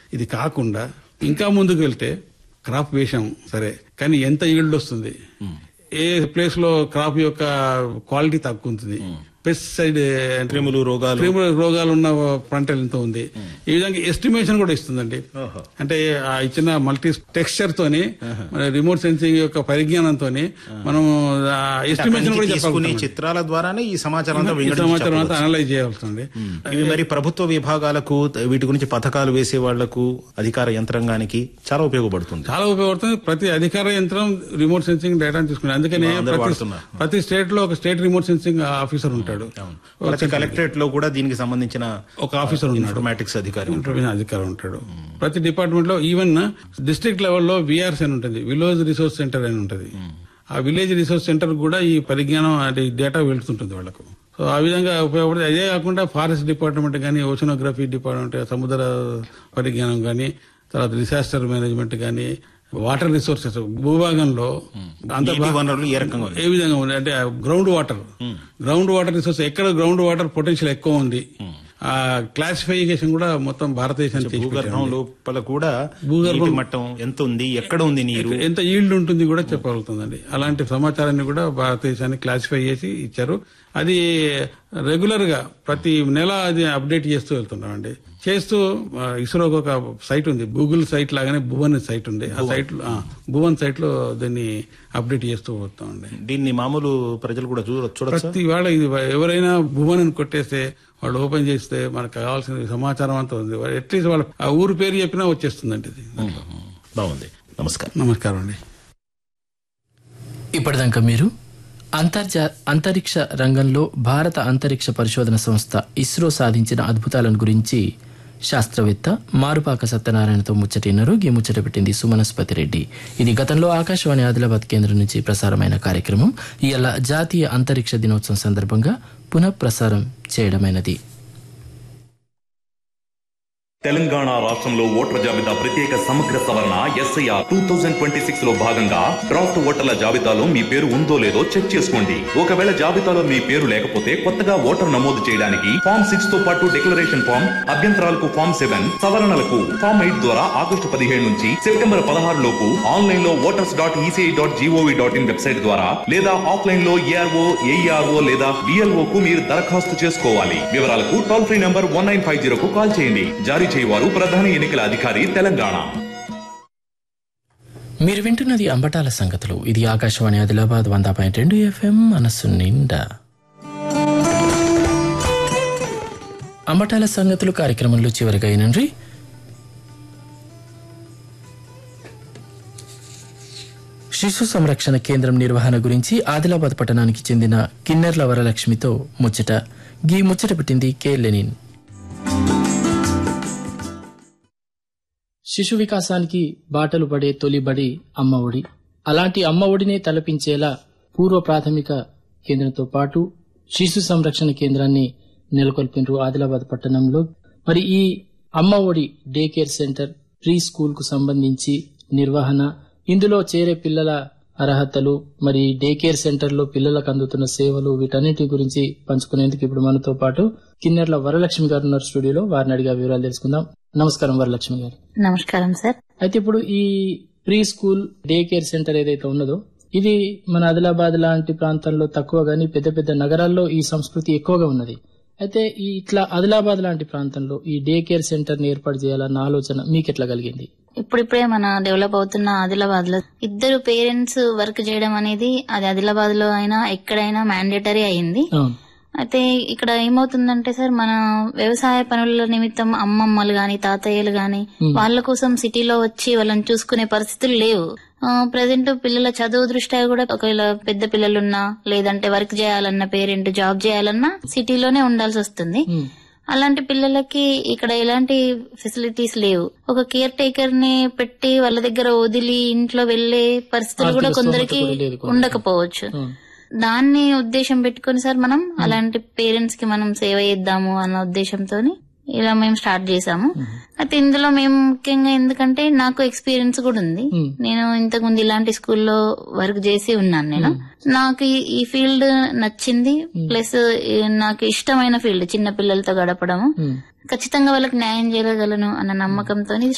ఇది కాకుండా ఇంకా ముందుకు వెళ్తే క్రాప్ వేశాం సరే కానీ ఎంత ఈల్డ్ వస్తుంది ఏ ప్లేస్ లో క్రాప్ యొక్క క్వాలిటీ తక్కువ ఉంటుంది పెస్టిసైడ్ క్రిములు రోగాలు క్రిములు రోగాలు ఉన్న పంటలు ఎంత ఉంది ఈ విధంగా ఎస్టిమేషన్ కూడా ఇస్తుందండి ఓహో. అంటే ఆ ఇచ్చిన మల్టీ టెక్స్చర్ తోని మన రిమోట్ సెన్సింగ్ యొక్క పరిజ్ఞానంతో మనం ఎస్టిమేషన్ కూడా తీసుకునే చెప్పాలి చిత్రాల ద్వారానే ఈ సమాచారం అంతా ఈ వింగడించి సమాచారం అంతా చెప్పవచ్చు. అనలైజ్ చేయాల్సింది ఇవి మరి ప్రభుత్వ విభాగాలకు వీటి గురించి పథకాలు వేసే వాళ్లకు అధికార యంత్రాంగానికి చాలా ఉపయోగపడుతుంది చాలా ఉపయోగపడుతుంది ప్రతి అధికార యంత్రం రిమోట్ సెన్సింగ్ డేటాను తీసుకుని అందుకనే అందరూ ప్రతి వాడుతున్నారు. ప్రతి స్టేట్ లో ఒక స్టేట్ రిమోట్ సెన్సింగ్ ఆఫీసర్ ఉంటాడు ప్రతి కలెక్టరేట్ లో కూడా దీనికి సంబంధించిన ఒక ఆఫీసర్ ఉన్నాడు ఇన్ఫర్మాటిక్స్ అధికారి ఉంటాడు. ఇంటర్వ్యూ అధికారం ఉంటాడు ప్రతి డిపార్ట్మెంట్ లో ఈవెన్ డిస్ట్రిక్ట్ లెవెల్లో విఆర్స్ అని ఉంటుంది విలేజ్ రిసోర్స్ సెంటర్ అని ఉంటుంది ఆ విలేజ్ రిసోర్స్ సెంటర్ కూడా ఈ పరిజ్ఞానం అంటే ఈ డేటా వెళ్తుంటుంది వాళ్ళకు సో ఆ విధంగా ఉపయోగపడుతుంది అదే కాకుండా ఫారెస్ట్ డిపార్ట్మెంట్ కానీ ఓషనోగ్రఫీ డిపార్ట్మెంట్ సముద్ర పరిజ్ఞానం కానీ తర్వాత డిసాస్టర్ మేనేజ్మెంట్ కానీ వాటర్ రిసోర్సెస్ భూభాగంలో అంత నీటి వనరులు ఏ రకంగా ఉన్నాయి? ఏ విధంగా ఉంది అంటే ground water ground water resource ఎక్కడ గ్రౌండ్ వాటర్ పొటెన్షియల్ ఎక్కువ ఉంది ఆ క్లాసిఫికేషన్ కూడా మొత్తం భారతదేశానికి చేసి భూగర్భం పెట్టారు. లోపల కూడా భూగర్భం- నీటి మట్టం ఎంత ఉంది ఎక్కడ ఉంది నీరు ఎంత ఈల్డ్ ఉంటుంది కూడా చెప్పగలుగుతుందండి అలాంటి సమాచారాన్ని కూడా భారతదేశానికి క్లాసిఫై చేసి ఇచ్చారు అది రెగ్యులర్ గా ప్రతి నెల అది అప్డేట్ చేస్తూ వెళ్తున్నామండి చేస్తూ ఆ, ఇస్రోకి ఒక సైట్ ఉంది గూగుల్ సైట్ లాగానే భువన్ సైట్ ఉంది ఆ సైట్ లో- ఆ, భువన్ సైట్ లో దీన్ని అప్డేట్ చేస్తూ పోతామండి దీన్ని మామూలు ప్రజలు కూడా చూడ చూడొచ్చా ప్రతి వాళ్ళ ఇది ఎవరైనా భువన్ అని కొట్టేస్తే వాళ్ళు ఓపెన్ చేస్తే మనకు కావాల్సిన సమాచారం అంతా ఉంది అట్లీస్ట్ వాళ్ళ ఆ ఊరు పేరు చెప్పినా వచ్చేస్తుందండి ఇది బాగుంది నమస్కారం నమస్కారం అండి ఇప్పటిదాకా మీరు అంతర్జా అంతరిక్ష రంగంలో భారత అంతరిక్ష పరిశోధన సంస్థ ఇస్రో సాధించిన అద్భుతాలను గురించి శాస్త్రవేత్త మారుపాక సత్యనారాయణతో ముచ్చటిన్నారు ఈ ముచ్చట పెట్టింది సుమనస్పతి రెడ్డి ఇది గతంలో ఆకాశవాణి ఆదిలాబాద్ కేంద్రం నుంచి ప్రసారమైన కార్యక్రమం ఇవాళ జాతీయ అంతరిక్ష దినోత్సవం సందర్భంగా పునః ప్రసారం చేయడమైనది తెలంగాణ రాష్ట్రంలో ఓటర్ల జాబితా ప్రత్యేక సమగ్ర సవరణ SIR two thousand twenty six లో భాగంగా డ్రాఫ్ట్ ఓటర్ల జాబితాలో మీ పేరు ఉందో లేదో చెక్ చేసుకోండి ఒకవేళ జాబితాలో మీ పేరు లేకపోతే కొత్తగా ఓటర్ నమోదు చేయడానికి ఫామ్ సిక్స్ తో పాటు డిక్లరేషన్ ఫామ్ అభ్యంతరాలకు ఫామ్ సెవెన్ సవరణలకు ఫామ్ ఎయిట్ ద్వారా ఆగస్టు పదిహేడు నుంచి సెప్టెంబర్ పదహారు లోపు ఆన్లైన్ లో voters dot ECI dot GOV dot in website ద్వారా లేదా ఆఫ్లైన్ లో ఏఆర్ఓ ఏఈఆర్ఓ లేదా బిఎల్ఓ కు మీరు దరఖాస్తు చేసుకోవాలి వివరాలకు toll free number one nine five zero కు కాల్ చేయండి జారీ చేయవారు ప్రధాన ఎన్నికల అధికారి తెలంగాణ మీరు వింటున్నది అంబటాల సంగతులు ఇది ఆకాశవాణి ఆదిలాబాద్ వంద పాయింట్ రెండు ఎఫ్ఎం మనస్సు నిండా అంబటాల సంగతులు కార్యక్రమంలో చివరిగా అయినండ్రి శిశు సంరక్షణ కేంద్రం నిర్వహణ గురించి ఆదిలాబాద్ పట్టణానికి చెందిన కిన్నెర్ల వరలక్ష్మితో ముచ్చట గీ ముచ్చట పెట్టింది కె లెనిన్ శిశు వికాసానికి బాటలు పడే తొలి బడి అమ్మ ఒడి అలాంటి అమ్మ ఒడినే తలపించేలా పూర్వ ప్రాథమిక కేంద్రంతో పాటు శిశు సంరక్షణ కేంద్రాన్ని నెలకొల్పినరు ఆదిలాబాద్ పట్టణంలో మరి ఈ Amma Odi day care centre preschool కు సంబంధించి నిర్వహణ ఇందులో చేరే పిల్లల అర్హతలు మరి డే కేర్ సెంటర్ లో పిల్లలకు అందుతున్న సేవలు వీటన్నిటి గురించి పంచుకునేందుకు ఇప్పుడు మనతో పాటు కిన్నెర్ల వరలక్ష్మి గారు ఉన్నారు స్టూడియోలో వారిని అడిగా వివరాలు తెలుసుకుందాం నమస్కారం వరలక్ష్మి గారు నమస్కారం సార్ అయితే ఇప్పుడు ఈ preschool day care centre ఏదైతే ఉన్నదో ఇది మన ఆదిలాబాద్ లాంటి ప్రాంతాల్లో తక్కువ గాని పెద్ద పెద్ద నగరాల్లో ఈ సంస్కృతి ఎక్కువగా ఉన్నది అయితే ఈ ఇట్లా ఆదిలాబాద్ లాంటి ప్రాంతంలో ఈ డే కేర్ సెంటర్ ని ఏర్పాటు చేయాలన్న ఆలోచన మీకు ఎట్లా కలిగింది ఇప్పుడిప్పుడే మన డెవలప్ అవుతున్న ఆదిలాబాద్ లో ఇద్దరు పేరెంట్స్ వర్క్ చేయడం అనేది అది ఆదిలాబాద్ లో అయినా ఎక్కడైనా మ్యాండేటరీ అయింది అవును అయితే ఇక్కడ ఏమవుతుందంటే సార్ మన వ్యవసాయ పనుల నిమిత్తం అమ్మమ్మలు గాని తాతయ్యలు గాని వాళ్ళ కోసం సిటీలో వచ్చి వాళ్ళని చూసుకునే పరిస్థితులు లేవు ప్రజెంట్ పిల్లల చదువు దృష్ట్యా కూడా ఒకవేళ పెద్ద పిల్లలున్నా లేదంటే వర్క్ చేయాలన్న పేరెంట్ జాబ్ చేయాలన్నా సిటీలోనే ఉండాల్సి వస్తుంది ఉమ్. అలాంటి పిల్లలకి ఇక్కడ ఎలాంటి ఫెసిలిటీస్ లేవు ఒక కేర్ టేకర్ ని పెట్టి వాళ్ళ దగ్గర వదిలి ఇంట్లో వెళ్లే పరిస్థితులు కూడా ఆర్థిక కొందరికి స్తోమత కూడా లేదు కొందరికి. ఉండకపోవచ్చు అవును. దాన్ని ఉద్దేశం పెట్టుకొని సార్ మనం అలాంటి పేరెంట్స్ కి మనం సేవ చేద్దాము అన్న ఉద్దేశంతో ఇలా మేము స్టార్ట్ చేసాము అయితే ఇందులో మేము ముఖ్యంగా ఎందుకంటే నాకు ఎక్స్పీరియన్స్ కూడా ఉంది మ్మ్. నేను ఇంతకు ముందు ఇలాంటి స్కూల్లో వర్క్ చేసి ఉన్నాను నేను నాకు ఈ- ఈ ఫీల్డ్ నచ్చింది ప్లస్ నాకు ఇష్టమైన ఫీల్డ్ చిన్న పిల్లలతో గడపడము ఉమ్. ఖచ్చితంగా వాళ్ళకి న్యాయం చేయగలను అన్న నమ్మకంతో